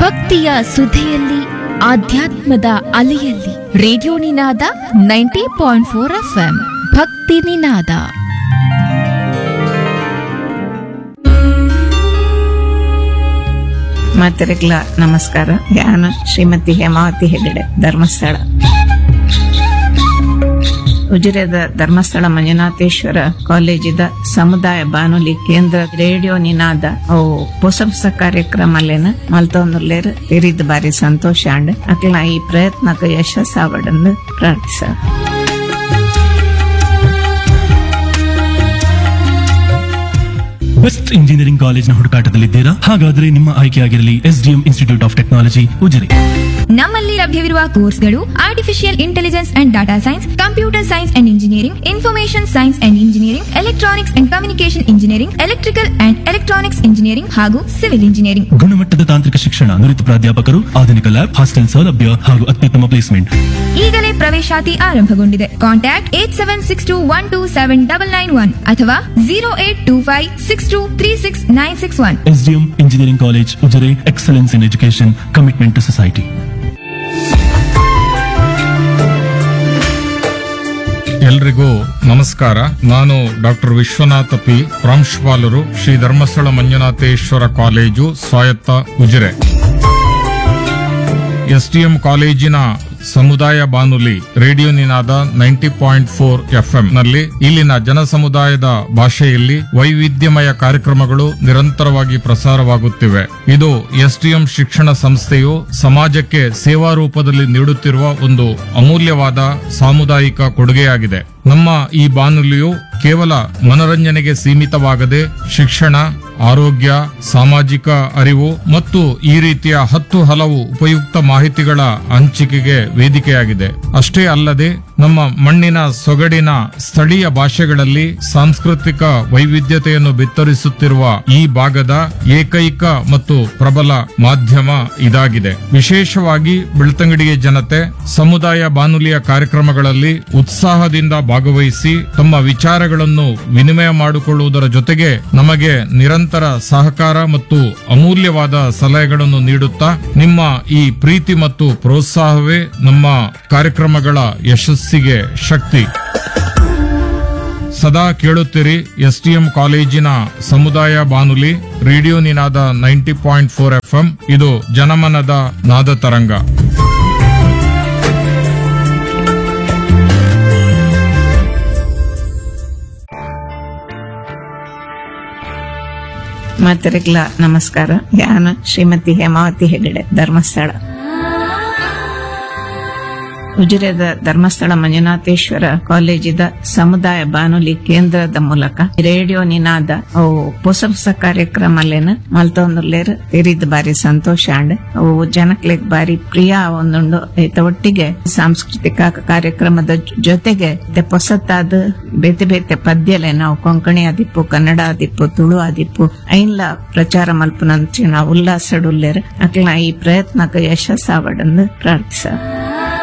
ಭಕ್ತಿಯ ಸುಧೆಯಲ್ಲಿ ಆಧ್ಯಾತ್ಮದ ಅಲೆಯಲ್ಲಿ radio Ninada ninety point four F ಭಕ್ತಿ ನಿನಾದ ಮಾತರಿಗಳ ನಮಸ್ಕಾರ ನಾನು ಶ್ರೀಮತಿ ಹೇಮಾವತಿ ಹೆಗಡೆ ಧರ್ಮಸ್ಥಳ ಉಜಿರೆದ ಧರ್ಮಸ್ಥಳ ಮಂಜುನಾಥೇಶ್ವರ ಕಾಲೇಜಿದ ಸಮುದಾಯ ಬಾನುಲಿ ಕೇಂದ್ರ ರೇಡಿಯೋ ನಿನಾದ ಅವು ಹೊಸ ಹೊಸ ಕಾರ್ಯಕ್ರಮಲೇನ ಮಲ್ತೊಂದುಲ್ಲೇರ್ ತಿರಿದ್ ಬಾರಿ ಸಂತೋಷ ಅಂಡ್ ಅಕ್ಲ ಈ ಪ್ರಯತ್ನಕ್ಕೆ ಯಶಸ್ಸಾವಡನ್ನು ಪ್ರಾರ್ಥಿಸ ಬೆಸ್ಟ್ ಇಂಜಿನಿಯರಿಂಗ್ ಕಾಲೇಜ್ನ ಹುಡುಕಾಟದಲ್ಲಿದ್ದೀರಾ ಹಾಗಾದ್ರೆ ನಿಮ್ಮ ಆಯ್ಕೆಯಾಗಿರಲಿ SDM institute of technology Ujire ನಮ್ಮಲ್ಲಿ ಲಭ್ಯವಿರುವ ಕೋರ್ಸ್ಗಳು artificial intelligence and data science computer science and engineering information science and engineering electronics and communication engineering electrical and electronics engineering ಹಾಗೂ ಸಿವಿಲ್ ಇಂಜಿನಿಯರಿಂಗ್ ಗುಣಮಟ್ಟದ ತಾಂತ್ರಿಕ ಶಿಕ್ಷಣ ನುರಿತ ಪ್ರಾಧ್ಯಾಪಕರು ಆಧುನಿಕ ಲ್ಯಾಬ್ ಹಾಸ್ಟೆಲ್ ಸೌಲಭ್ಯ ಹಾಗೂ ಅತ್ಯುತ್ತಮ ಪ್ಲೇಸ್ಮೆಂಟ್ ಈಗಲೇ ಪ್ರವೇಶಾತಿ ಆರಂಭಗೊಂಡಿದೆ contact eight seven six two one two seven double nine one ಅಥವಾ zero eight two five six two three six nine six one SDM engineering college Ujire excellence in education commitment to society ಎಲ್ರಿಗೂ ನಮಸ್ಕಾರ ನಾನು doctor Vishwanath P ಪ್ರಾಂಶುಪಾಲರು Shri Dharmasthala Manjunatheshwara college ಸ್ವಾಯತ್ತ Ujire STM ಕಾಲೇಜಿನ ಸಮುದಾಯ ಬಾನುಲಿ radio Ninada ninety point four FM ನಲ್ಲಿ ಇಲ್ಲಿನ ಜನ ಸಮುದಾಯದ ಭಾಷೆಯಲ್ಲಿ ವೈವಿಧ್ಯಮಯ ಕಾರ್ಯಕ್ರಮಗಳು ನಿರಂತರವಾಗಿ ಪ್ರಸಾರವಾಗುತ್ತಿವೆ ಇದು ಎಸ್ಟಿಎಂ ಶಿಕ್ಷಣ ಸಂಸ್ಥೆಯು ಸಮಾಜಕ್ಕೆ ಸೇವಾ ರೂಪದಲ್ಲಿ ನೀಡುತ್ತಿರುವ ಒಂದು ಅಮೂಲ್ಯವಾದ ಸಾಮುದಾಯಿಕ ಕೊಡುಗೆಯಾಗಿದೆ ನಮ್ಮ ಈ ಬಾನುಲಿಯು ಕೇವಲ ಮನರಂಜನೆಗೆ ಸೀಮಿತವಾಗದೆ ಶಿಕ್ಷಣ ಆರೋಗ್ಯ ಸಾಮಾಜಿಕ ಅರಿವು ಮತ್ತು ಈ ರೀತಿಯ ಹತ್ತು ಹಲವು ಉಪಯುಕ್ತ ಮಾಹಿತಿಗಳ ಹಂಚಿಕೆಗೆ ವೇದಿಕೆಯಾಗಿದೆ ಅಷ್ಟೇ ಅಲ್ಲದೆ ನಮ್ಮ ಮಣ್ಣಿನ ಸೊಗಡಿನ ಸ್ಥಳೀಯ ಭಾಷೆಗಳಲ್ಲಿ ಸಾಂಸ್ಕೃತಿಕ ವೈವಿಧ್ಯತೆಯನ್ನು ಬಿತ್ತರಿಸುತ್ತಿರುವ ಈ ಭಾಗದ ಏಕೈಕ ಮತ್ತು ಪ್ರಬಲ ಮಾಧ್ಯಮ ಇದಾಗಿದೆ ವಿಶೇಷವಾಗಿ ಬೆಳ್ತಂಗಡಿಯ ಜನತೆ ಸಮುದಾಯ ಬಾನುಲಿಯ ಕಾರ್ಯಕ್ರಮಗಳಲ್ಲಿ ಉತ್ಸಾಹದಿಂದ ಭಾಗವಹಿಸಿ ತಮ್ಮ ವಿಚಾರಗಳನ್ನು ವಿನಿಮಯ ಮಾಡಿಕೊಳ್ಳುವುದರ ಜೊತೆಗೆ ನಮಗೆ ನಿರಂತರ ಸಹಕಾರ ಮತ್ತು ಅಮೂಲ್ಯವಾದ ಸಲಹೆಗಳನ್ನು ನೀಡುತ್ತಾ ನಿಮ್ಮ ಈ ಪ್ರೀತಿ ಮತ್ತು ಪ್ರೋತ್ಸಾಹವೇ ನಮ್ಮ ಕಾರ್ಯಕ್ರಮಗಳ ಯಶಸ್ಸಿಗೆ ಶಕ್ತಿ ಸದಾ ಕೇಳುತ್ತೀರಿ ಎಸ್ಟಿಎಂ ಕಾಲೇಜಿನ ಸಮುದಾಯ ಬಾನುಲಿ radio Ninada ninety point four FM ಇದು ಜನಮನದ ನಾದ ತರಂಗ ಮಾತರಿಗಳ ನಮಸ್ಕಾರ ನಾನು ಶ್ರೀಮತಿ ಹೇಮಾವತಿ ಹೆಗಡೆ ಧರ್ಮಸ್ಥಳ ಉಜಿರೆದ ಧರ್ಮಸ್ಥಳ ಮಂಜುನಾಥೇಶ್ವರ ಕಾಲೇಜಿದ ಸಮುದಾಯ ಬಾನುಲಿ ಕೇಂದ್ರದ ಮೂಲಕ ರೇಡಿಯೋ ನಿನಾದ ಅವು ಹೊಸ ಹೊಸ ಕಾರ್ಯಕ್ರಮಲೇನ ಮಲ್ತೊಂದುಲ್ಲೇರ್ ತಿರಿದ್ ಬಾರಿ ಸಂತೋಷ ಅಂಡ್ ಅವು ಜನಕ್ಲೆಗ್ ಬಾರಿ ಪ್ರಿಯ ಒಂದುಂಡು ಐತ ಒಟ್ಟಿಗೆ ಸಾಂಸ್ಕೃತಿಕ ಕಾರ್ಯಕ್ರಮದ ಜೊ- ಜೊತೆಗೆ ಇತ್ತೆ ಹೊಸತಾದ ಬೇತೆ ಬೇತೆ ಪದ್ಯಲೆ ನಾವು ಕೊಂಕಣಿ ಆದಿಪ್ಪು ಕನ್ನಡ ಆದಿಪ್ಪು ತುಳು ಆದಿಪ್ಪು ಐನ್ಲ ಪ್ರಚಾರ ಮಲ್ಪುನಂಚಿನ ಉಲ್ಲಾಸಡುಲ್ಲೇರ್ ಅಕ್ಲ ಈ ಪ್ರಯತ್ನಕ್ಕೆ ಯಶಸ್ಸಾವಡನ್ನು ಪ್ರಾರ್ಥಿಸ